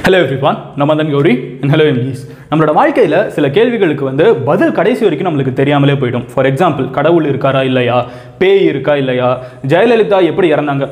hello everyone நம்ம தான் Gowri and hello எம்ஜிஸ் நம்மளோட வாழ்க்கையில் சில கேள்விகளுக்கு வந்து பதில் கடைசி வரைக்கும் நம்மளுக்கு தெரியாமலே போயிடும் ஃபார் எக்ஸாம்பிள் கடவுள் இருக்காரா இல்லையா பேய் இருக்கா இல்லையா ஜெயலலிதா எப்படி இறந்தாங்க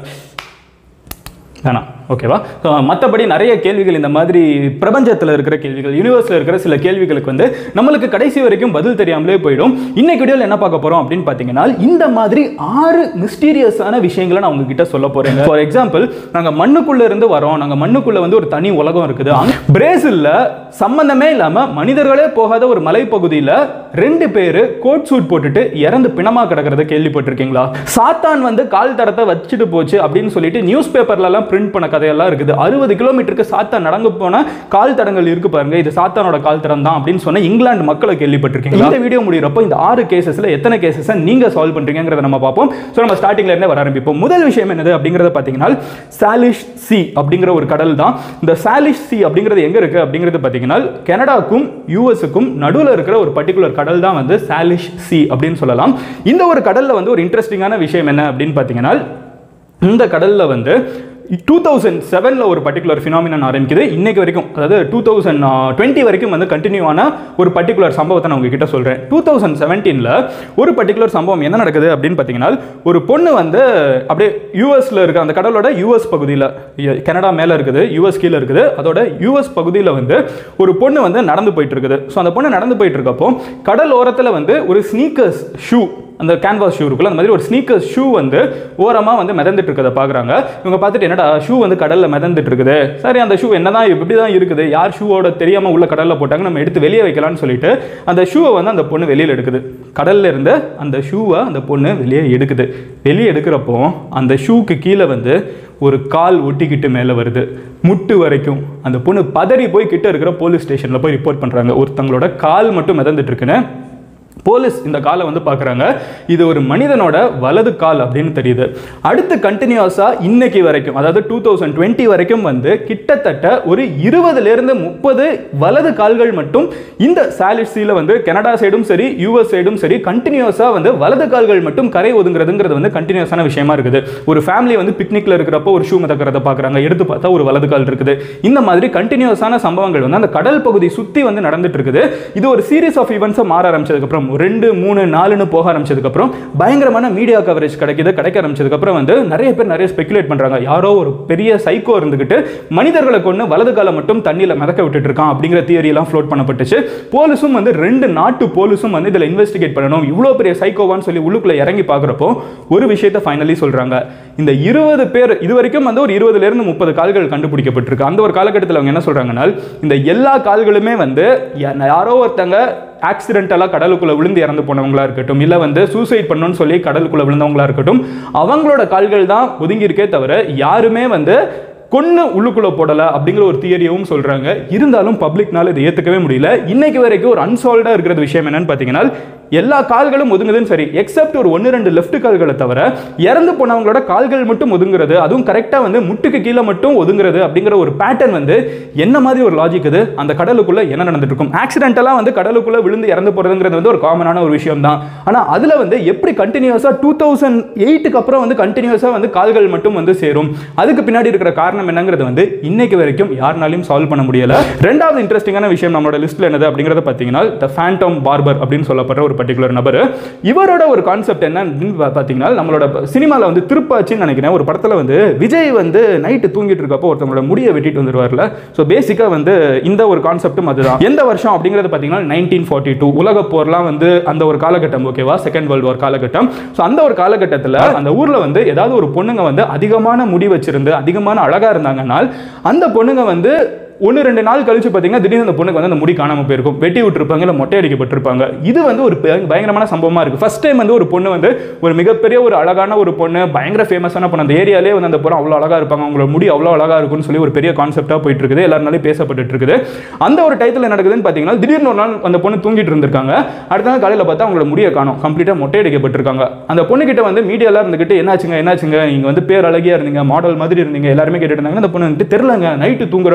வேணாம் ஓகேவா ஸோ மற்றபடி நிறைய கேள்விகள் இந்த மாதிரி பிரபஞ்சத்தில் இருக்கிற கேள்விகள் யூனிவர்ஸில் இருக்கிற சில கேள்விகளுக்கு வந்து நம்மளுக்கு கடைசி வரைக்கும் பதில் தெரியாமலே போயிடும் இன்னைக்கு வீடியோவில் என்ன பார்க்க போகிறோம் அப்படின்னு பார்த்தீங்கன்னா இந்த மாதிரி ஆறு மிஸ்டீரியஸான விஷயங்களை நான் உங்ககிட்ட சொல்ல போகிறேன் ஃபார் எக்ஸாம்பிள் நாங்கள் மண்ணுக்குள்ளே இருந்து வரோம் நாங்கள் மண்ணுக்குள்ளே வந்து ஒரு தனி உலகம் இருக்குது அங்க- பிரேசில்ல சம்பந்தமே இல்லாமல் மனிதர்களே போகாத ஒரு மலைப்பகுதியில் ரெண்டு பேர் கோட் சூட் போட்டுட்டு இறந்து பிணமா கிடக்கிறத கேள்விப்பட்டிருக்கீங்களா சாத்தான் வந்து கால் தடத்தை வச்சுட்டு போச்சு அப்படின்னு சொல்லிட்டு நியூஸ் பேப்பர்லலாம் பிரிண்ட் பண்ண கதையெல்லாம் இருக்குது அறுபது கிலோமீட்டருக்கு சாத்தான் நடந்து போன கால் தடங்கள் இருக்கு பாருங்க இது சாத்தானோட கால் தடம் தான் அப்படின்னு சொன்ன இங்கிலாந்து மக்களை கேள்விப்பட்டிருக்கீங்களா இந்த வீடியோ முடியிறப்போ இந்த ஆறு கேசஸ்ல எத்தனை கேசஸ் நீங்க சால்வ் பண்றீங்கிறத நம்ம பார்ப்போம் ஸோ நம்ம ஸ்டார்டிங்ல இருந்தே வர ஆரம்பிப்போம் முதல் விஷயம் என்னது அப்படிங்கறத பார்த்தீங்கன்னா சாலிஷ் சி அப்படிங்கிற ஒரு கடல் தான் இந்த சாலிஷ் சி அப்படிங்கிறது எங்க இருக்கு அப்படிங்கிறது பார்த்தீங்கன்னா கனடாக்கும் யூஎஸ்க்கும் நடுவில் இருக்கிற ஒரு பர்டிகுலர் கடல் தான் வந்து சாலிஷ் சி அப்படின்னு சொல்லலாம் இந்த ஒரு கடல்ல வந்து ஒரு இன்ட்ரெஸ்டிங்கான விஷயம் என்ன அப்படின்னு பார்த்தீங்கன்னா இந்த கடல்ல வந்து டூ தௌசண்ட் செவனில் ஒரு பர்டிகுலர் ஃபினாமினன் ஆரம்பிக்குது இன்னைக்கு வரைக்கும் அதாவது டூ தௌசண்ட் டுவெண்ட்டி வரைக்கும் வந்து கண்டினியூ ஆன ஒரு பர்டிகுலர் சம்பவத்தை நான் உங்ககிட்ட சொல்கிறேன் டூ தௌசண்ட் செவன்டீனில் ஒரு பர்டிகுலர் சம்பவம் என்ன நடக்குது அப்படின்னு பார்த்தீங்கன்னா ஒரு பொண்ணு வந்து அப்படியே யூஎஸ்ல இருக்க அந்த கடலோட யூஎஸ் பகுதியில் கனடா மேலே இருக்குது யூஎஸ் கீழே இருக்குது அதோட யூஎஸ் பகுதியில் வந்து ஒரு பொண்ணு வந்து நடந்து போயிட்டு இருக்குது ஸோ அந்த பொண்ணு நடந்து போயிட்டு இருக்கப்போ கடல் ஓரத்தில் வந்து ஒரு ஸ்னீக்கர்ஸ் ஷூ அந்த கேன்வாஸ் ஷூ இருக்குல்ல அந்த மாதிரி ஒரு ஸ்னீக்கர்ஸ் ஷூ வந்து ஓரமாக வந்து மிதந்துட்டு இருக்கிறத பார்க்குறாங்க இவங்க பார்த்துட்டு என்னடா ஷூ வந்து கடலில் மிதந்துட்டு இருக்குது சரி அந்த ஷூ என்னதான் எப்படி தான் இருக்குது யார் ஷூவோட தெரியாமல் உள்ள கடலில் போட்டாங்க நம்ம எடுத்து வெளியே வைக்கலாம்னு சொல்லிட்டு அந்த ஷூவை வந்து அந்த பொண்ணு வெளியில் எடுக்குது கடல்ல இருந்து அந்த ஷூவை அந்த பொண்ணு வெளியே எடுக்குது வெளியே எடுக்கிறப்போ அந்த ஷூக்கு கீழே வந்து ஒரு கால் ஒட்டிக்கிட்டு மேலே வருது முட்டு வரைக்கும் அந்த பொண்ணு பதறி போய் கிட்ட இருக்கிற போலீஸ் ஸ்டேஷனில் போய் ரிப்போர்ட் பண்ணுறாங்க ஒருத்தங்களோட கால் மட்டும் மிதந்துட்டு இருக்குன்னு போலீஸ் இந்த காலை வந்து பார்க்குறாங்க இது ஒரு மனிதனோட வலது கால் அப்படின்னு தெரியுது அடுத்து கண்டினியூஸாக இன்னைக்கு வரைக்கும் அதாவது டூ தௌசண்ட் டுவெண்ட்டி வரைக்கும் வந்து கிட்டத்தட்ட ஒரு இருபதுலேருந்து முப்பது வலது கால்கள் மட்டும் இந்த சாலிட்ஸியில் வந்து கனடா சைடும் சரி யூஎஸ் சைடும் சரி கண்டினியூஸாக வந்து வலது கால்கள் மட்டும் கரை ஒதுங்கிறதுங்கிறது வந்து கண்டினியூஸான விஷயமா இருக்குது ஒரு ஃபேமிலி வந்து பிக்னிக்ல இருக்கிறப்போ ஒரு ஷூ மிதக்கிறத பார்க்குறாங்க எடுத்து பார்த்தா ஒரு வலது கால் இருக்குது இந்த மாதிரி கண்டினியூஸான சம்பவங்கள் வந்து அந்த கடல் பகுதி சுற்றி வந்து நடந்துட்டு இருக்குது இது ஒரு சீரிஸ் ஆஃப் ஈவெண்ட்ஸை மாற ஆரம்பிச்சதுக்கப்புறம் ரெண்டு மூணு நாலுன்னு போக ஆரம்பிச்சதுக்கப்புறம் பயங்கரமான மீடியா கவரேஜ் கிடைக்குது கிடைக்க ஆரம்பிச்சதுக்கப்புறம் வந்து நிறைய பேர் நிறைய ஸ்பெகுலேட் பண்ணுறாங்க யாரோ ஒரு பெரிய சைக்கோ இருந்துக்கிட்டு மனிதர்களை கொண்டு வலது காலை மட்டும் தண்ணியில் மிதக்க விட்டுட்டு இருக்கான் அப்படிங்கிற தியரியெல்லாம் ஃப்ளோட் பண்ணப்பட்டுச்சு போலீஸும் வந்து ரெண்டு நாட்டு போலீஸும் வந்து இதில் இன்வெஸ்டிகேட் பண்ணணும் இவ்வளோ பெரிய சைக்கோவான்னு சொல்லி உள்ளுக்குள்ள இறங்கி பார்க்குறப்போ ஒரு விஷயத்தை ஃபைனலி சொல்கிறாங்க இந்த இருபது பேர் இது வரைக்கும் வந்து ஒரு இருபதுலேருந்து முப்பது கால்கள் கண்டுபிடிக்கப்பட்டிருக்கு அந்த ஒரு காலகட்டத்தில் அவங்க என்ன சொல்கிறாங்கன்னா இந்த எல்லா கால்களுமே வந்து யா- யாரோ ஒருத்தங்க ஆக்சிடென்டலாக கடலுக்குள்ள விழுந்து இறந்து போனவங்களா இருக்கட்டும் இல்லை வந்து சூசைட் பண்ணணும்னு சொல்லி கடலுக்குள்ள விழுந்தவங்களா இருக்கட்டும் அவங்களோட கால்கள் தான் ஒதுங்கி இருக்கே தவிர யாருமே வந்து கொன்னு உள்ளுக்குள்ள போடல அப்படிங்கிற ஒரு தியரியவும் சொல்றாங்க இருந்தாலும் பப்ளிக்னால இதை ஏத்துக்கவே முடியல இன்னைக்கு வரைக்கும் ஒரு அன்சால்வ்டா இருக்கிற விஷயம் என்னன்னு பாத்தீங்கன்னா எல்லா கால்களும் ஒதுங்குதுன்னு சரி எக்ஸப்ட் ஒரு ஒன்று ரெண்டு லெஃப்ட் கால்களை தவிர இறந்து போனவங்களோட கால்கள் மட்டும் ஒதுங்குறது அதுவும் கரெக்டாக வந்து முட்டுக்கு கீழே மட்டும் ஒதுங்குறது அப்படிங்கிற ஒரு பேட்டர்ன் வந்து என்ன மாதிரி ஒரு லாஜிக் இது அந்த கடலுக்குள்ள என்ன நடந்துட்டு இருக்கும் ஆக்சிடென்டலாக வந்து கடலுக்குள்ள விழுந்து இறந்து போறதுங்கிறது வந்து ஒரு காமனான ஒரு விஷயம் தான் ஆனால் அதில் வந்து எப்படி கண்டினியூஸாக டூ தௌசண்ட் எயிட்டுக்கு அப்புறம் வந்து கண்டினியூஸாக வந்து கால்கள் மட்டும் வந்து சேரும் அதுக்கு பின்னாடி இருக்கிற காரணம் என்னங்கிறது வந்து இன்னைக்கு வரைக்கும் யாருனாலையும் சால்வ் பண்ண முடியல ரெண்டாவது இன்ட்ரெஸ்டிங்கான விஷயம் நம்மளோட லிஸ்ட்ல என்னது அப்படிங்கறத பார்த்தீங்கன்னா த ஃபேண்டம் பார்பர் அப்படின்னு சொல்லப்படுற ஒரு பர்டிகுலர் நபர் இவரோட ஒரு கான்செப்ட் என்ன அப்படின்னு பா- பார்த்தீங்கன்னா நம்மளோட சினிமாவில் வந்து திருப்பாச்சின்னு நினைக்கிறேன் ஒரு படத்தில் வந்து விஜய் வந்து நைட்டு தூங்கிட்டு இருக்கப்போ ஒருத்தவங்களோட முடியை வெட்டிட்டு வந்துருவார்ல ஸோ பேசிக்காக வந்து இந்த ஒரு கான்செப்டும் அதுதான் எந்த வருஷம் அப்படிங்கிறது பார்த்தீங்கன்னா நைன்டீன் ஃபார்ட்டி டூ உலக போர்லாம் வந்து அந்த ஒரு காலகட்டம் ஓகேவா செகண்ட் வேர்ல்டு வார் காலகட்டம் ஸோ அந்த ஒரு காலகட்டத்தில் அந்த ஊரில் வந்து ஏதாவது ஒரு பொண்ணுங்க வந்து அதிகமான முடி வச்சிருந்து அதிகமான அழகா இருந்தாங்கன்னா அந்த பொண்ணுங்க வந்து ஒன்று ரெண்டு நாள் கழிச்சு பார்த்தீங்கன்னா திடீர்னு அந்த பொண்ணுக்கு வந்து அந்த முடி காணாமல் போயிருக்கும் வெட்டி விட்டுருப்பாங்க இல்லை மொட்டை அடிக்கப்பட்டிருப்பாங்க இது வந்து ஒரு பய- பயங்கரமான சம்பவமா இருக்கு ஃபர்ஸ்ட் டைம் வந்து ஒரு பொண்ணு வந்து ஒரு மிகப்பெரிய ஒரு அழகான ஒரு பொண்ணு பயங்கர ஃபேமஸான பொண்ணு அந்த ஏரியாலே வந்து அந்த பொண்ணு அவ்வளோ அழகா இருப்பாங்க அவங்களோட முடி அவ்வளோ அழகா இருக்கும்னு சொல்லி ஒரு பெரிய கான்செப்டாக போயிட்டு இருக்குது எல்லாருனாலும் பேசப்பட்டு இருக்குது அந்த ஒரு டைத்தில் நடக்குதுன்னு பார்த்தீங்கன்னா திடீர்னு ஒரு நாள் அந்த பொண்ணு தூங்கிட்டு இருந்திருக்காங்க அடுத்த நாள் காலையில் பார்த்தா அவங்களோட முடியை காணும் கம்ப்ளீட்டாக மொட்டை அடிக்கப்பட்டிருக்காங்க அந்த பொண்ணுகிட்ட வந்து மீடியாலாம் இருந்துகிட்டு என்னாச்சுங்க என்னாச்சுங்க நீங்க வந்து பேர் அழகியா இருந்தீங்க மாடல் மாதிரி இருந்தீங்க எல்லாருமே கேட்டுட்டு இருந்தாங்க அந்த பொண்ணு வந்துட்டு தெரிலங்க நைட்டு தூங்குறப்ப முடி இருந்தது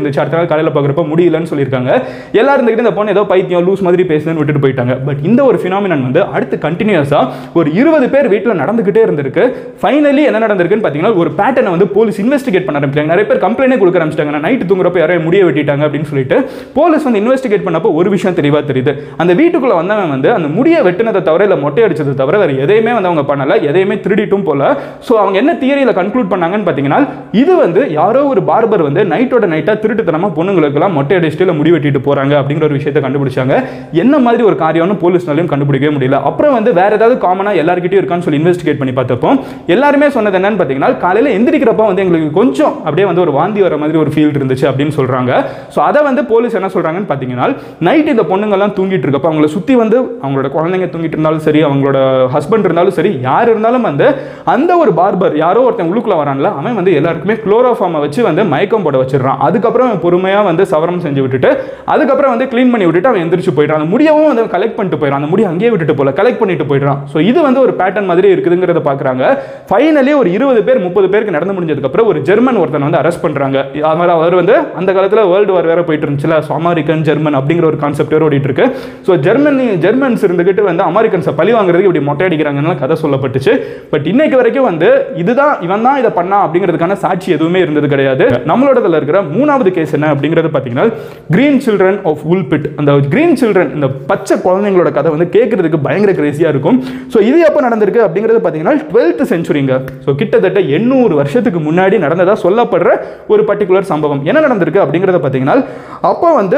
இருந்துச்சு அடுத்த நாள் காலையில் பார்க்குறப்ப முடியலன்னு சொல்லியிருக்காங்க எல்லாரும் இருந்துக்கிட்டு இந்த பொண்ணு ஏதோ பைத்தியம் லூஸ் மாதிரி பேசுதுன்னு விட்டுட்டு போயிட்டாங்க பட் இந்த ஒரு ஃபினாமினன் வந்து அடுத்து கண்டினியூஸாக ஒரு இருபது பேர் வீட்டில் நடந்துக்கிட்டே இருந்திருக்கு ஃபைனலி என்ன நடந்திருக்குன்னு பார்த்தீங்கன்னா ஒரு பேட்டர்னை வந்து போலீஸ் இன்வெஸ்டிகேட் பண்ண ஆரம்பிச்சாங்க நிறைய பேர் கம்ப்ளைண்டே கொடுக்க ஆரம்பிச்சிட்டாங்க நைட்டு தூங்குறப்ப யாரையும் முடிய வெட்டிட்டாங்க அப்படின்னு சொல்லிட்டு போலீஸ் வந்து இன்வெஸ்டிகேட் பண்ணப்போ ஒரு விஷயம் தெளிவாக தெரியுது அந்த வீட்டுக்குள்ள வந்தவன் வந்து அந்த முடிய வெட்டினதை தவிர இல்லை மொட்டை அடிச்சதை தவிர வேறு எதையுமே வந்து அவங்க பண்ணல எதையுமே திருடிட்டும் போல ஸோ அவங்க என்ன தியரியில் கன்க்ளூட் பண்ணாங்கன்னு பார்த்தீங்கன்னா இது வந்து யாரோ ஒரு பார்பர் வந்து நைட்டோட நைட்டாக திருட்டுத்தனமா பொண்ணுங்களுக்கெல்லாம் மொட்டை அடிச்சுட்டு இல்லை முடி வெட்டிட்டு போறாங்க அப்படிங்கிற ஒரு விஷயத்தை கண்டுபிடிச்சாங்க என்ன மாதிரி ஒரு காரியம்னு போலீஸ்னாலையும் கண்டுபிடிக்கவே முடியல அப்புறம் வந்து வேற ஏதாவது காமனாக எல்லாருக்கிட்டையும் இருக்கான்னு சொல்லி இன்வெஸ்டிகேட் பண்ணி பார்த்தப்போ எல்லாருமே சொன்னது என்னன்னு பார்த்தீங்கன்னா காலையில் எந்திரிக்கிறப்ப வந்து எங்களுக்கு கொஞ்சம் அப்படியே வந்து ஒரு வாந்தி வர மாதிரி ஒரு ஃபீல் இருந்துச்சு அப்படின்னு சொல்றாங்க ஸோ அதை வந்து போலீஸ் என்ன சொல்றாங்கன்னு பார்த்தீங்கன்னா நைட் இந்த பொண்ணுங்கெல்லாம் தூங்கிட்டு இருக்கப்ப அவங்கள சுற்றி வந்து அவங்களோட குழந்தைங்க தூங்கிட்டு இருந்தாலும் சரி அவங்களோட ஹஸ்பண்ட் இருந்தாலும் சரி யார் இருந்தாலும் வந்து அந்த ஒரு பார்பர் யாரோ ஒருத்தன் உள்ளுக்குள்ள வரான்ல அவன் வந்து எல்லாருக்குமே குளோரோஃபார்மை வச்சு வந்து மயக்கம் போட வச்சிடறான் அதுக்கப்புறம் அவன் பொறுமையாக வந்து சவரம் செஞ்சு விட்டுட்டு அதுக்கப்புறம் வந்து க்ளீன் பண்ணி விட்டுட்டு அவன் எந்திரிச்சு போயிடுறான் அந்த முடியவும் வந்து கலெக்ட் பண்ணிட்டு போயிடறான் அந்த முடியை அங்கேயே விட்டுட்டு போல கலெக்ட் பண்ணிட்டு போயிடுறான் ஸோ இது வந்து ஒரு பேட்டர்ன் மாதிரி இருக்குதுங்கிறத பார்க்குறாங்க ஃபைனலி ஒரு இருபது பேர் முப்பது பேருக்கு நடந்து முடிஞ்சதுக்கப்புறம் ஒரு ஜெர்மன் ஒருத்தன் வந்து அரெஸ்ட் பண்ணுறாங்க அவர் அவர் வந்து அந்த காலத்தில் வேர்ல்டு வார் வேற போயிட்டு இருந்துச்சுல ஸோ அமெரிக்கன் ஜெர்மன் அப்படிங்கிற ஒரு கான்செப்ட் வேற ஓடிட்டு இருக்கு ஸோ ஜெர்மனி ஜெர்மன்ஸ் இருந்துகிட்டு வந்து அமெரிக்கன்ஸை பழி வாங்குறதுக்கு இப்படி மொட்டை அடிக்கிறாங்கன்னு கதை சொல்லப்பட்டுச்சு பட் இன்னைக்கு வரைக்கும் வந்து இதுதான் இவன் தான் இதை பண்ணா அப்படிங்கிறதுக்கான சாட்சி எதுவுமே இருந்தது கிடையாது நம்மளோடதுல இருக்கிற மூணாவது கேஸ் என்ன அப்படிங்கிறது பார்த்தீங்கன்னா கிரீன் சில்ட்ரன் ஆஃப் உல்பிட் அந்த கிரீன் சில்ட்ரன் இந்த பச்சை குழந்தைங்களோட கதை வந்து கேட்கறதுக்கு பயங்கர கிரேசியாக இருக்கும் ஸோ இது எப்போ நடந்திருக்கு அப்படிங்கிறது பார்த்தீங்கன்னா டுவெல்த் செஞ்சுரிங்க ஸோ கிட்டத்தட்ட எண்ணூறு வருஷத்துக்கு முன்னாடி நடந்ததா சொல்லப்படுற ஒரு பர்டிகுலர் சம்பவம் என்ன நடந்திருக்கு அப்படிங்கிறத பார்த்தீங்கன்னா அப்போ வந்து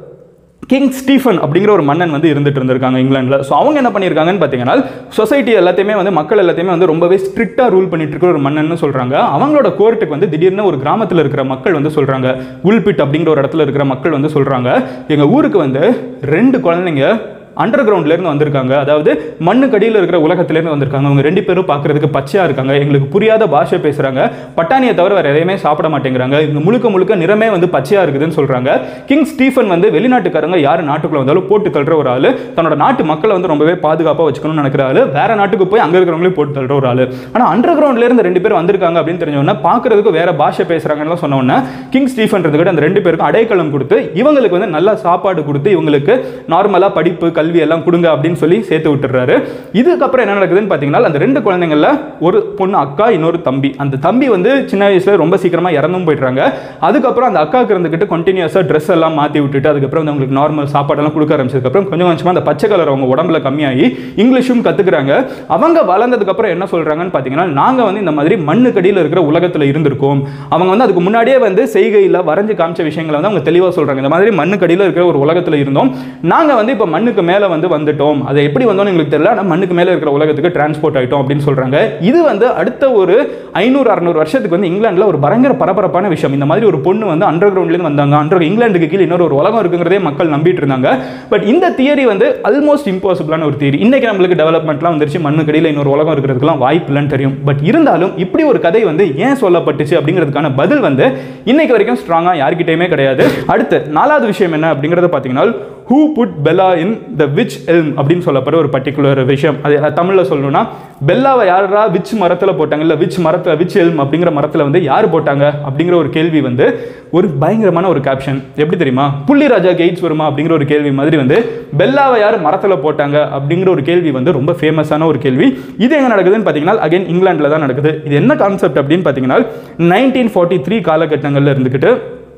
கிங் ஸ்டீஃபன் அப்படிங்கிற ஒரு மன்னன் வந்து இருந்துட்டு இருந்திருக்காங்க இங்கிலாந்தில் ஸோ அவங்க என்ன பண்ணியிருக்காங்கன்னு பார்த்தீங்கன்னா சொசைட்டி எல்லாத்தையுமே வந்து மக்கள் எல்லாத்தையுமே வந்து ரொம்பவே ஸ்ட்ரிக்டாக ரூல் பண்ணிட்டு இருக்கிற ஒரு மன்னன் சொல்கிறாங்க அவங்களோட கோர்ட்டுக்கு வந்து திடீர்னு ஒரு கிராமத்தில் இருக்கிற மக்கள் வந்து சொல்கிறாங்க உல்பிட் அப்படிங்கிற ஒரு இடத்துல இருக்கிற மக்கள் வந்து சொல்கிறாங்க எங்கள் ஊருக்கு வந்து ரெண்டு குழந்தைங்க அண்டர் கிரவுண்ட்லேருந்து வந்திருக்காங்க அதாவது மண்ணுக்கடியில் இருக்கிற உலகத்திலேருந்து வந்திருக்காங்க அவங்க ரெண்டு பேரும் பார்க்கறதுக்கு பச்சையாக இருக்காங்க எங்களுக்கு புரியாத பாஷை பேசுகிறாங்க பட்டாணியை தவிர வேறு எதையுமே சாப்பிட மாட்டேங்கிறாங்க இவங்க முழுக்க முழுக்க நிறமே வந்து பச்சையாக இருக்குதுன்னு சொல்கிறாங்க கிங் ஸ்டீஃபன் வந்து வெளிநாட்டுக்காரங்க யார் நாட்டுக்குள்ள வந்தாலும் போட்டு தள்ளுற ஒரு ஆள் தன்னோட நாட்டு மக்களை வந்து ரொம்பவே பாதுகாப்பாக வச்சுக்கணும்னு நினைக்கிற ஆள் வேற நாட்டுக்கு போய் அங்கே இருக்கிறவங்களையும் போட்டு தள்ளுற ஒரு ஆள் ஆனால் அண்டர் கிரவுண்ட்லேருந்து ரெண்டு பேர் வந்திருக்காங்க அப்படின்னு தெரிஞ்ச உடனே பார்க்கறதுக்கு வேற பாஷை பேசுகிறாங்கன்னு சொன்ன உடனே கிங் ஸ்டீஃபன் இருந்துக்கிட்டு அந்த ரெண்டு பேருக்கும் அடைக்கலம் கொடுத்து இவங்களுக்கு வந்து நல்லா சாப்பாடு கொடுத்து இவங்களுக்கு நார்மலாக படிப்பு கல்வி எல்லாம் கொடுங்க அப்படின்னு சொல்லி சேர்த்து விட்டுறாரு இதுக்கப்புறம் என்ன நடக்குதுன்னு பார்த்தீங்கன்னா அந்த ரெண்டு குழந்தைங்கள ஒரு பொண்ணு அக்கா இன்னொரு தம்பி அந்த தம்பி வந்து சின்ன வயசுல ரொம்ப சீக்கிரமா இறந்தும் போயிடுறாங்க அதுக்கப்புறம் அந்த அக்காவுக்கு இருந்துக்கிட்டு கண்டினியூஸாக ட்ரெஸ் எல்லாம் மாற்றி விட்டுட்டு அதுக்கப்புறம் வந்து அவங்களுக்கு நார்மல் சாப்பாடெல்லாம் கொடுக்க ஆரம்பிச்சதுக்கப்புறம் கொஞ்சம் கொஞ்சமாக அந்த பச்சை கலர் அவங்க உடம்புல கம்மியாகி இங்கிலீஷும் கற்றுக்குறாங்க அவங்க வளர்ந்ததுக்கப்புறம் என்ன சொல்கிறாங்கன்னு பார்த்தீங்கன்னா நாங்கள் வந்து இந்த மாதிரி மண்ணுக்கடியில் இருக்கிற உலகத்தில் இருந்திருக்கோம் அவங்க வந்து அதுக்கு முன்னாடியே வந்து செய்கையில் வரைஞ்சு காமிச்ச விஷயங்களை வந்து அவங்க தெளிவாக சொல்கிறாங்க இந்த மாதிரி மண்ணுக்கடியில் இருக்கிற ஒரு உலகத்தில் இருந்தோம் நாங்கள் வந்து இப்போ மண்ணுக்கு மேலே வந்து வந்துட்டோம் அதை எப்படி வந்தோம்னு எங்களுக்கு தெரியல ஆனால் மண்ணுக்கு மேலே இருக்கிற உலகத்துக்கு டிரான்ஸ்போர்ட் ஆகிட்டோம் அப்படின்னு சொல்கிறாங்க இது வந்து அடுத்த ஒரு ஐநூறு அறநூறு வருஷத்துக்கு வந்து இங்கிலாந்தில் ஒரு பயங்கர பரபரப்பான விஷயம் இந்த மாதிரி ஒரு பொண்ணு வந்து அண்டர் கிரவுண்ட்லேருந்து வந்தாங்க அண்டர் இங்கிலாந்துக்கு கீழே இன்னொரு ஒரு உலகம் இருக்குங்கிறதே மக்கள் நம்பிட்டு இருந்தாங்க பட் இந்த தியரி வந்து ஆல்மோஸ்ட் இம்பாசிபிளான ஒரு தியரி இன்னைக்கு நம்மளுக்கு டெவலப்மெண்ட்லாம் வந்துருச்சு மண்ணுக்கடியில் இன்னொரு உலகம் இருக்கிறதுக்குலாம் வாய்ப்பு இல்லைன்னு தெரியும் பட் இருந்தாலும் இப்படி ஒரு கதை வந்து ஏன் சொல்லப்பட்டுச்சு அப்படிங்கிறதுக்கான பதில் வந்து இன்னைக்கு வரைக்கும் ஸ்ட்ராங்காக யார்கிட்டயுமே கிடையாது அடுத்து நாலாவது விஷயம் என்ன அப்படிங்கிறத பார்த்தீங்கன்னா who put Bella in the wych elm அப்படின்னு சொல்லப்படுற ஒரு பர்டிகுலர் விஷயம் அது தமிழில் சொல்லணும்னா பெல்லாவை யாரா விச் மரத்தில் போட்டாங்க இல்லை விச் மரத்தில் விச் எல்ம் அப்படிங்கிற மரத்தில் வந்து யார் போட்டாங்க அப்படிங்கிற ஒரு கேள்வி வந்து ஒரு பயங்கரமான ஒரு கேப்ஷன் எப்படி தெரியுமா புள்ளி ராஜா கெயிட்ஸ் வருமா அப்படிங்கிற ஒரு கேள்வி மாதிரி வந்து பெல்லாவை யார் மரத்தில் போட்டாங்க அப்படிங்கிற ஒரு கேள்வி வந்து ரொம்ப ஃபேமஸான ஒரு கேள்வி இது எங்கே நடக்குதுன்னு பார்த்தீங்கன்னா அகைன் இங்கிலாந்தில் தான் நடக்குது இது என்ன கான்செப்ட் அப்படின்னு பார்த்தீங்கன்னா நைன்டீன் ஃபார்ட்டி த்ரீ காலகட்டங்களில் இருந்துக்கிட்டு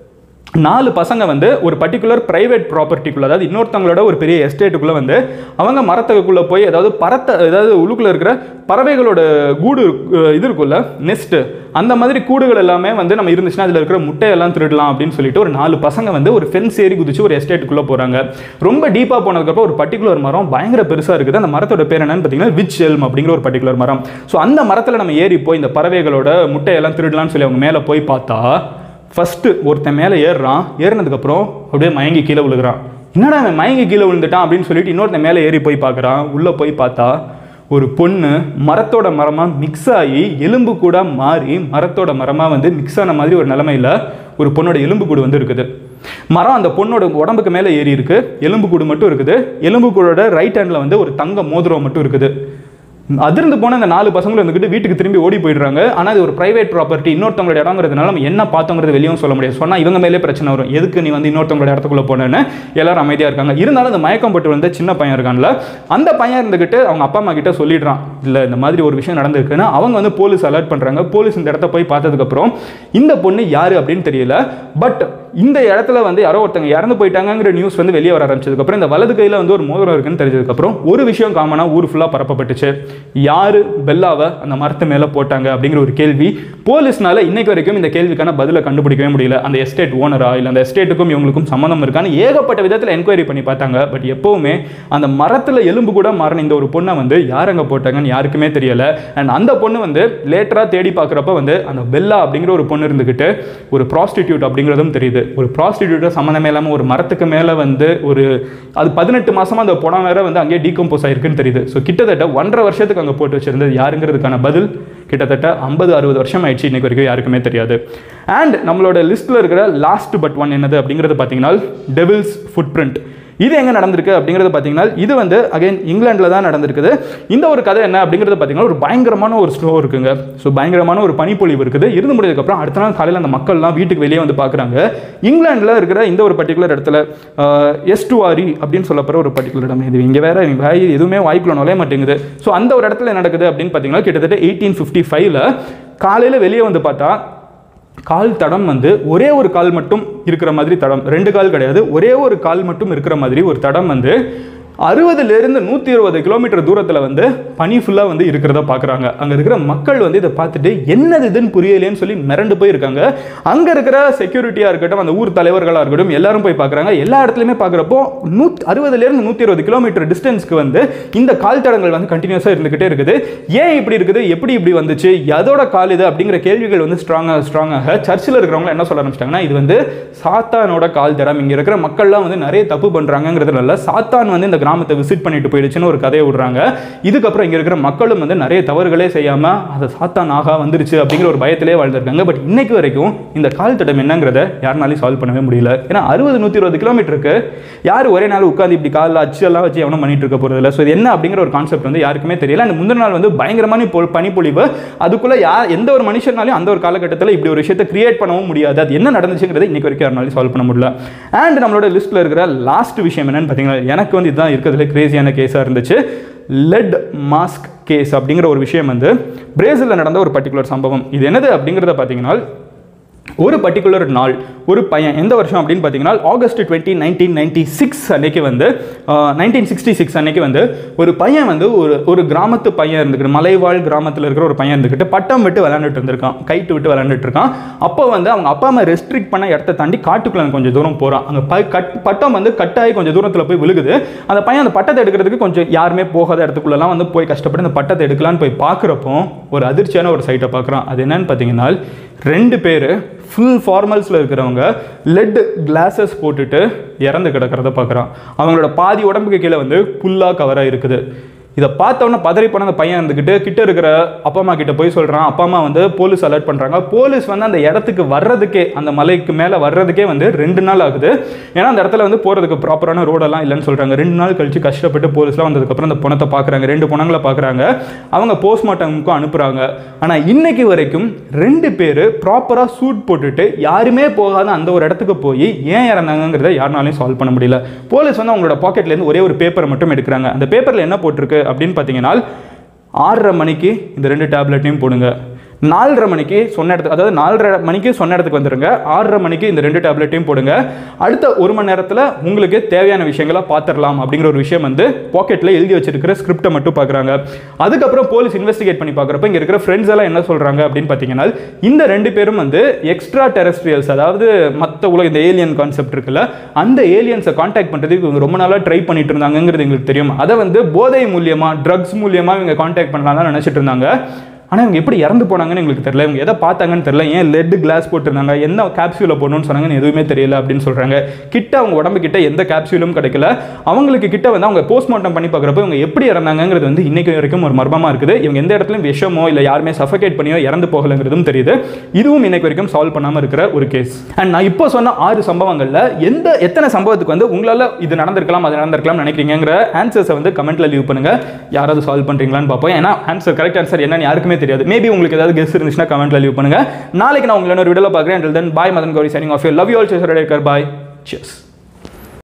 நாலு பசங்க வந்து ஒரு பர்டிகுலர் பிரைவேட் ப்ராப்பர்ட்டிக்குள்ள அதாவது இன்னொருத்தவங்களோட ஒரு பெரிய எஸ்டேட்டுக்குள்ள வந்து அவங்க மரத்துக்குள்ள போய் ஏதாவது பறத்த ஏதாவது உள்ளுக்குள்ள இருக்கிற பறவைகளோட கூடு அஹ், இது இருக்குல்ல நெஸ்ட் அந்த மாதிரி கூடுகள் எல்லாமே வந்து நம்ம இருந்துச்சுன்னா அதில் இருக்கிற முட்டையெல்லாம் திருடலாம் அப்படின்னு சொல்லிட்டு ஒரு நாலு பசங்க வந்து ஒரு ஃபென்ஸ் ஏறி குதிச்சு ஒரு எஸ்டேட்டுக்குள்ள போறாங்க ரொம்ப டீப்பாக போனதுக்கப்புறம் ஒரு பர்டிகுலர் மரம் பயங்கர பெருசாக இருக்குது அந்த மரத்தோட பேர் என்னன்னு பார்த்தீங்கன்னா விச் எல்ம் அப்படிங்கிற ஒரு பர்டிகுலர் மரம் ஸோ அந்த மரத்தில் நம்ம ஏறி போய் இந்த பறவைகளோட முட்டையெல்லாம் திருடலாம்னு சொல்லி அவங்க மேலே போய் பார்த்தா ஃபஸ்ட்டு ஒருத்தன் மேலே ஏறுறான் ஏறினதுக்கப்புறம் அப்படியே மயங்கி கீழே விழுகிறான் என்னடா அவன் மயங்கி கீழே விழுந்துட்டான் அப்படின்னு சொல்லிட்டு இன்னொருத்தன் மேலே ஏறி போய் பார்க்குறான் உள்ளே போய் பார்த்தா ஒரு பொண்ணு மரத்தோட மரமாக மிக்ஸ் ஆகி எலும்பு கூட மாறி மரத்தோட மரமாக வந்து மிக்ஸ் ஆன மாதிரி ஒரு நிலமையில ஒரு பொண்ணோட எலும்பு கூடு வந்து இருக்குது மரம் அந்த பொண்ணோட உடம்புக்கு மேலே ஏறி இருக்கு எலும்பு கூடு மட்டும் இருக்குது எலும்பு கூடோட ரைட் ஹேண்டில் வந்து ஒரு தங்க மோதிரம் மட்டும் இருக்குது அதிர்ந்து போன அந்த நாலு பசங்களும் இருந்துக்கிட்டு வீட்டுக்கு திரும்பி ஓடி போயிடுறாங்க ஆனால் இது ஒரு பிரைவேட் ப்ராப்பர்ட்டி இன்னொருத்தவங்களோட இடங்கிறதுனால நம்ம என்ன பார்த்தோங்கிறது வெளியும் சொல்ல முடியாது சொன்னால் இவங்க மேலே பிரச்சனை வரும் எதுக்கு நீ வந்து இன்னொருத்தவங்களோட இடத்துக்குள்ள போனேன்னு எல்லாரும் அமைதியாக இருக்காங்க இருந்தாலும் அந்த மயக்கம் போட்டு வந்த சின்ன பையன் இருக்கான்ல அந்த பையன் இருந்துக்கிட்டு அவங்க அப்பா அம்மா கிட்ட சொல்லிடுறான் இல்லை இந்த மாதிரி ஒரு விஷயம் நடந்திருக்குன்னு அவங்க வந்து போலீஸ் அலர்ட் பண்ணுறாங்க போலீஸ் இந்த இடத்த போய் பார்த்ததுக்கப்புறம் இந்த பொண்ணு யாரு அப்படின்னு தெரியல பட் இந்த இடத்துல வந்து யாரோ ஒருத்தங்க இறந்து போயிட்டாங்கங்கிற நியூஸ் வந்து வெளியே வர ஆரம்பிச்சதுக்கப்புறம் இந்த வலது கையில் வந்து ஒரு மோதிரம் இருக்குன்னு தெரிஞ்சதுக்கப்புறம் ஒரு விஷயம் காமனாக ஊர் ஃபுல்லாக பரப்பப்பட்டுச்சு யாரு பெல்லாவை அந்த மரத்து மேலே போட்டாங்க அப்படிங்கிற ஒரு கேள்வி போலீஸ்னால இன்னைக்கு வரைக்கும் இந்த கேள்விக்கான பதிலை கண்டுபிடிக்கவே முடியல அந்த எஸ்டேட் ஓனரா இல்லை அந்த எஸ்டேட்டுக்கும் இவங்களுக்கும் சம்மந்தம் இருக்கான்னு ஏகப்பட்ட விதத்தில் என்கொயரி பண்ணி பார்த்தாங்க பட் எப்பவுமே அந்த மரத்தில் எலும்பு கூட மாறின இந்த ஒரு பொண்ணை வந்து யார் அங்கே போட்டாங்கன்னு யாருக்குமே தெரியல அண்ட் அந்த பொண்ணு வந்து லேட்டராக தேடி பார்க்குறப்ப வந்து அந்த பெல்லா அப்படிங்கிற ஒரு பொண்ணு இருந்துக்கிட்டு ஒரு ப்ராஸ்டிடியூட் அப்படிங்கிறதும் தெரியுது ஒரு ப்ராஸ்டிடியூட்டை சம்மந்தமே இல்லாமல் ஒரு மரத்துக்கு மேலே வந்து ஒரு அது பதினெட்டு மாசமா அந்த படம் வேற வந்து அங்கேயே டீகம்போஸ் ஆயிருக்குன்னு தெரியுது ஸோ கிட்டத்தட்ட ஒன்றரை வருஷத்துக்கு அங்கே போட்டு வச்சிருந்தது யாருங்கிறதுக்கான பதில் கிட்டத்தட்ட ஐம்பது அறுபது வருஷம் ஆயிடுச்சு இன்னைக்கு வரைக்கும் யாருக்குமே தெரியாது அண்ட் நம்மளோட லிஸ்ட்டில் இருக்கிற லாஸ்ட் பட் ஒன் என்னது அப்படிங்கிறது பார்த்தீங்கன்னா டெவில்ஸ் ஃபுட் பிரிண்ட் இது எங்கே நடந்திருக்கு அப்படிங்கிறது பார்த்தீங்கன்னா இது வந்து அகைன் இங்கிலாண்டில் தான் நடந்திருக்குது இந்த ஒரு கதை என்ன அப்படிங்கிறது பார்த்தீங்கன்னா ஒரு பயங்கரமான ஒரு ஸ்லோ இருக்குங்க ஸோ பயங்கரமான ஒரு பனிப்பொழிவு இருக்குது இருந்து முடிஞ்சதுக்கப்புறம் அடுத்த நாள் காலையில் அந்த மக்கள்லாம் வீட்டுக்கு வெளியே வந்து பார்க்குறாங்க இங்கிலாண்டில் இருக்கிற இந்த ஒரு பர்டிகுலர் இடத்துல எஸ்டுவாரி அப்படின்னு சொல்லப்படுற ஒரு பர்டிகுலர் இடம் இது இங்கே வேற எனக்கு வாய் எதுவுமே வாய்க்குள்ள நுழைய மாட்டேங்குது ஸோ அந்த ஒரு இடத்துல என்ன நடக்குது அப்படின்னு பார்த்தீங்கன்னா கிட்டத்தட்ட எயிட்டீன் ஃபிஃப்டி ஃபைவ்ல காலையில் வெளியே வந்து பார்த்தா கால் தடம் வந்து ஒரே ஒரு கால் மட்டும் இருக்கிற மாதிரி தடம் ரெண்டு கால் கிடையாது ஒரே ஒரு கால் மட்டும் இருக்கிற மாதிரி ஒரு தடம் வந்து அறுபதுலேருந்து நூற்றி இருபது கிலோமீட்டர் தூரத்தில் வந்து பனி ஃபுல்லாக வந்து இருக்கிறத பார்க்குறாங்க அங்கே இருக்கிற மக்கள் வந்து இதை பார்த்துட்டு என்னது இதுன்னு புரியலேன்னு சொல்லி மிரண்டு போயிருக்காங்க அங்கே இருக்கிற செக்யூரிட்டியாக இருக்கட்டும் அந்த ஊர் தலைவர்களாக இருக்கட்டும் எல்லாரும் போய் பார்க்குறாங்க எல்லா இடத்துலையுமே பார்க்குறப்போ நூத் அறுபதுலேருந்து நூற்றி இருபது கிலோமீட்டர் டிஸ்டன்ஸ்க்கு வந்து இந்த கால் தடங்கள் வந்து கண்டினியூஸாக இருந்துக்கிட்டே இருக்குது ஏன் இப்படி இருக்குது எப்படி இப்படி வந்துச்சு எதோட கால் இது அப்படிங்கிற கேள்விகள் வந்து ஸ்ட்ராங்காக ஸ்ட்ராங்காக சர்ச்சில் இருக்கிறவங்க என்ன சொல்ல ஆரம்பிச்சிட்டாங்கன்னா இது வந்து சாத்தானோட கால் தடம் இங்கே இருக்கிற மக்கள்லாம் வந்து நிறைய தப்பு பண்ணுறாங்கிறதுனால சாத்தான் வந்து இந்த கிராமத்தை விசிட் பண்ணிட்டு போயிடுச்சுன்னு ஒரு கதையை விடுறாங்க இதுக்கப்புறம் இங்கே இருக்கிற மக்களும் வந்து நிறைய தவறுகளே செய்யாமல் அதை சாத்தான் ஆகா வந்துருச்சு அப்படிங்கிற ஒரு பயத்திலே வாழ்ந்திருக்காங்க பட் இன்னைக்கு வரைக்கும் இந்த கால் தடம் என்னங்கிறத யாருனாலையும் சால்வ் பண்ணவே முடியல ஏன்னா அறுபது நூற்றி இருபது கிலோமீட்டருக்கு யார் ஒரே நாள் உட்காந்து இப்படி காலில் அச்சு எல்லாம் வச்சு எவனும் பண்ணிட்டு இருக்க போகிறது இல்லை ஸோ இது என்ன அப்படிங்கிற ஒரு கான்செப்ட் வந்து யாருக்குமே தெரியல அந்த முந்தின நாள் வந்து பயங்கரமான பொ பனிப்பொழிவு அதுக்குள்ளே யார் எந்த ஒரு மனுஷனாலையும் அந்த ஒரு காலகட்டத்தில் இப்படி ஒரு விஷயத்தை கிரியேட் பண்ணவும் முடியாது அது என்ன நடந்துச்சுங்கிறத இன்னைக்கு வரைக்கும் யாருனாலையும் சால்வ் பண்ண முடியல அண்ட் நம்மளோட லிஸ்ட்டில் இருக்கிற லாஸ்ட் விஷயம் என்னன்னு பார்த்தீங்கன்னா எனக்கு வந்து இதுதான் இருக்கிறதுல கிரேசியான கேஸாக இருந்துச்சு லெட் மாஸ்க் கேஸ் அப்படிங்கிற ஒரு விஷயம் வந்து பிரேசிலில் நடந்த ஒரு பர்டிகுலர் சம்பவம் இது என்னது அப்படிங்கிறத பார்த்தீங்கன்னா ஒரு பர்டிகுலர் நாள் ஒரு பையன் எந்த வருஷம் அப்படின்னு பார்த்தீங்கன்னா August twenty nineteen ninety six அன்னைக்கு வந்து நைன்டீன் சிக்ஸ்டி சிக்ஸ் அன்னைக்கு வந்து ஒரு பையன் வந்து ஒரு ஒரு கிராமத்து பையன் இருந்துக்கிட்டு மலைவாழ் கிராமத்தில் இருக்கிற ஒரு பையன் இருந்துக்கிட்டு பட்டம் விட்டு விளையாண்டுட்டு இருந்திருக்கான் கைட்டு விட்டு விளையாண்டுட்டு இருக்கான் அப்போ வந்து அவங்க அப்பா அம்மா ரெஸ்ட்ரிக்ட் பண்ண இடத்த தாண்டி காட்டுக்குள்ள கொஞ்சம் தூரம் போகிறான் அங்கே ப கட் பட்டம் வந்து கட்டாயி கொஞ்சம் தூரத்தில் போய் விழுகுது அந்த பையன் அந்த பட்டத்தை எடுக்கிறதுக்கு கொஞ்சம் யாருமே போகாத இடத்துக்குள்ளலாம் வந்து போய் கஷ்டப்பட்டு அந்த பட்டத்தை எடுக்கலான்னு போய் பார்க்குறப்போ ஒரு அதிர்ச்சியான ஒரு சைட்டை பார்க்குறான் அது என்னன்னு பார்த்தீங்கன்னா ரெண்டு பேர் ஃபுல் ஃபார்மல்ஸில் இருக்கிறவங்க லெட் கிளாஸஸ் போட்டுட்டு இறந்து கிடக்கிறத பார்க்குறான் அவங்களோட பாதி உடம்புக்கு கீழே வந்து புல்லாக கவராக இருக்குது இதை பார்த்தவொன்னே பதறி போன அந்த பையன் இருந்துக்கிட்டு கிட்ட இருக்கிற அப்பா அம்மா கிட்ட போய் சொல்கிறான் அப்பா அம்மா வந்து போலீஸ் அலர்ட் பண்ணுறாங்க போலீஸ் வந்து அந்த இடத்துக்கு வர்றதுக்கே அந்த மலைக்கு மேலே வர்றதுக்கே வந்து ரெண்டு நாள் ஆகுது ஏன்னா அந்த இடத்துல வந்து போகிறதுக்கு ப்ராப்பரான ரோடெல்லாம் இல்லைன்னு சொல்கிறாங்க ரெண்டு நாள் கழிச்சு கஷ்டப்பட்டு போலீஸ்லாம் வந்ததுக்கப்புறம் அந்த பணத்தை பார்க்குறாங்க ரெண்டு பணங்களை பார்க்குறாங்க அவங்க போஸ்ட்மார்ட்டமுக்கும் அனுப்புகிறாங்க ஆனால் இன்னைக்கு வரைக்கும் ரெண்டு பேர் ப்ராப்பராக சூட் போட்டுட்டு யாருமே போகாத அந்த ஒரு இடத்துக்கு போய் ஏன் இறந்தாங்கிறத யாருனாலையும் சால்வ் பண்ண முடியல போலீஸ் வந்து அவங்களோட பாக்கெட்லேருந்து ஒரே ஒரு பேப்பரை மட்டும் எடுக்கிறாங்க அந்த பேப்பரில் என்ன போட்டிருக்கு அப்படின்னு பார்த்தீங்கன்னா ஆறரை மணிக்கு இந்த ரெண்டு டேப்லெட்டையும் போடுங்க நாலரை மணிக்கு சொன்ன இடத்துக்கு அதாவது நாலரை மணிக்கு சொன்ன இடத்துக்கு வந்துருங்க ஆறரை மணிக்கு இந்த ரெண்டு டேப்லெட்டையும் போடுங்க அடுத்த ஒரு மணி நேரத்தில் உங்களுக்கு தேவையான விஷயங்களை பார்த்துடலாம் அப்படிங்கிற ஒரு விஷயம் வந்து பாக்கெட்டில் எழுதி வச்சிருக்கிற ஸ்கிரிப்டை மட்டும் பார்க்குறாங்க அதுக்கப்புறம் போலீஸ் இன்வெஸ்டிகேட் பண்ணி பார்க்குறப்ப இங்கே இருக்கிற ஃப்ரெண்ட்ஸ் எல்லாம் என்ன சொல்கிறாங்க அப்படின்னு பார்த்தீங்கன்னா இந்த ரெண்டு பேரும் வந்து எக்ஸ்ட்ரா டெரஸ்ட்ரியல்ஸ் அதாவது மற்ற உலக இந்த ஏலியன் கான்செப்ட் இருக்குல்ல அந்த ஏலியன்ஸை காண்டாக்ட் பண்ணுறதுக்கு இவங்க ரொம்ப நாளாக ட்ரை பண்ணிட்டு இருந்தாங்கிறது எங்களுக்கு தெரியும் அதை வந்து போதை மூலியமாக ட்ரக்ஸ் மூலியமாக இவங்க காண்டாக்ட் பண்ணலாம் தான் நினச்சிட்டு இருந்தாங்க ஆனால் இவங்க எப்படி இறந்து போனாங்கன்னு எங்களுக்கு தெரியல இவங்க எதை பார்த்தாங்கன்னு தெரியல ஏன் லெட் கிளாஸ் போட்டிருந்தாங்க என்ன கேப்சூலை போடணும்னு சொன்னாங்கன்னு எதுவுமே தெரியல அப்படின்னு சொல்கிறாங்க கிட்ட அவங்க உடம்பு கிட்ட எந்த கேப்சூலும் கிடைக்கல அவங்களுக்கு கிட்ட வந்து அவங்க போஸ்ட்மார்ட்டம் பண்ணி பார்க்குறப்ப இவங்க எப்படி இறந்தாங்கங்கிறது வந்து இன்னைக்கு வரைக்கும் ஒரு மர்மமாக இருக்குது இவங்க எந்த இடத்துலையும் விஷமோ இல்லை யாருமே சஃபகேட் பண்ணியோ இறந்து போகலைங்கிறதும் தெரியுது இதுவும் இன்னைக்கு வரைக்கும் சால்வ் பண்ணாமல் இருக்கிற ஒரு கேஸ் அண்ட் நான் இப்போ சொன்ன ஆறு சம்பவங்களில் எந்த எத்தனை சம்பவத்துக்கு வந்து உங்களால் இது நடந்திருக்கலாம் அது நடந்திருக்கலாம் நினைக்கிறீங்கிற ஆன்சர்ஸை வந்து கமெண்ட்ல லீவ் பண்ணுங்க யாராவது சால்வ் பண்ணுறீங்களான்னு பார்ப்போம் ஏன்னா ஆன்சர் கரெக்ட் ஆன்சர் என்னன்னு யாருக்குமே தெரியாது மேபி உங்களுக்கு ஏதாவது கெஸ் இருந்துச்சுன்னா கமெண்ட்ல லீவ் பண்ணுங்க நாளைக்கு நான் உங்களை இன்னொரு வீடியோவில் பார்க்குறேன் then bye Madan Gowri signing off you love you all chaser bye cheers